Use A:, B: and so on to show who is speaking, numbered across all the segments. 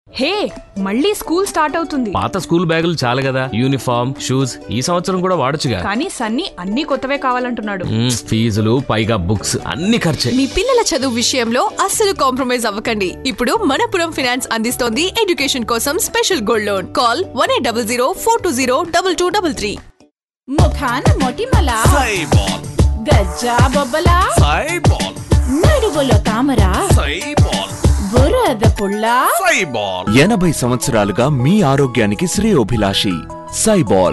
A: హే మళ్ళీ school start అవుతుంది
B: పాత స్కూల్ బ్యాగులు చాలు కదా యూనిఫామ్ షూస్ ఈ సంవత్సరం కూడా వాడొచ్చుగా
A: కానీ సన్నీ అన్ని కొత్తవే కావాలంటున్నాడు
B: మ్మ్, ఫీజులు పైగా బుక్స్ అన్ని ఖర్చే
C: మీ పిల్లల చదువు విషయంలో అస్సలు కాంప్రమైజ్ అవ్వకండి ఇప్పుడు మనపురం ఫినాన్స్ అందిస్తోంది ఎడ్యుకేషన్ కోసం special gold loan call one eight double zero four two zero double two double three
D: ముఖాన మొటిమల
E: సైబాల్
D: గజ్జా బొబ్బల
E: సైబాల్
D: నడువులో తామర
E: సైబాల్
D: బురద పుల్ల
E: సైబాల్
F: ఎనభై సంవత్సరాలుగా మీ ఆరోగ్యానికి శ్రేయోభిలాషి సైబాల్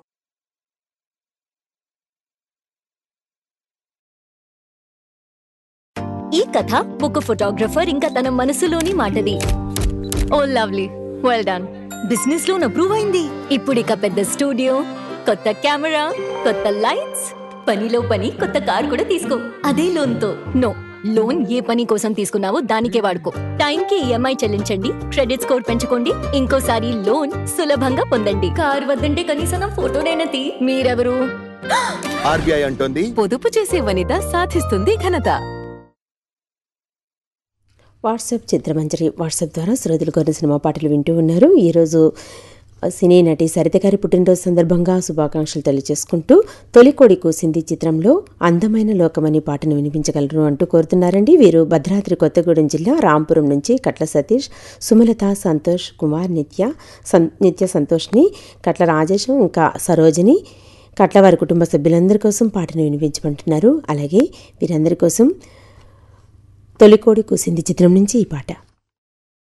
G: ఈ కథ ఒక ఫోటోగ్రఫర్ ఇంకా తన మనసులోని మాటది ఓ lovely well done business loan approve అయింది ఇప్పుడు ఇక పెద్ద స్టూడియో కొత్త కెమెరా కొత్త లైట్స్ పనిలో పని కొత్త కార్ కూడా తీసుకో అదే లోన్ తో నో లోన్ ఏ పని కోసం తీసుకున్నావో దానికే వాడుకో టైం కి ఈఎంఐ చెల్లించండి క్రెడిట్ స్కోర్ పెంచుకోండి ఇంకోసారి లోన్ సులభంగా పొందండి కార్ వద్దంటే కనీసం నా ఫోటోనైనా తీ మీరెవరు
H: ఆర్బీఐ అంటోంది
C: పొదుపు చేసే వనిత సాధిస్తుంది ఘనత
I: వాట్సాప్ చిత్రమంజరి వాట్సాప్ ద్వారా శ్రోతలు కోరిన సినిమా పాటలు వింటూ ఉన్నారు ఈరోజు సినీ నటి సరిత గారి పుట్టినరోజు సందర్భంగా శుభాకాంక్షలు తెలియజేసుకుంటూ తొలికోడి కూసింది చిత్రంలో అందమైన లోకమని పాటను వినిపించగలరు అంటూ కోరుతున్నారండి వీరు భద్రాద్రి కొత్తగూడెం జిల్లా రాంపురం నుంచి కట్ల సతీష్ సుమలత సంతోష్ కుమార్ నిత్య సం నిత్య సంతోష్ని కట్ల రాజేశం ఇంకా సరోజిని కట్ల వారి కుటుంబ సభ్యులందరి కోసం పాటను వినిపించమంటున్నారు అలాగే వీరందరి కోసం తొలికోడి కూసింది చిత్రం నుంచి ఈ పాట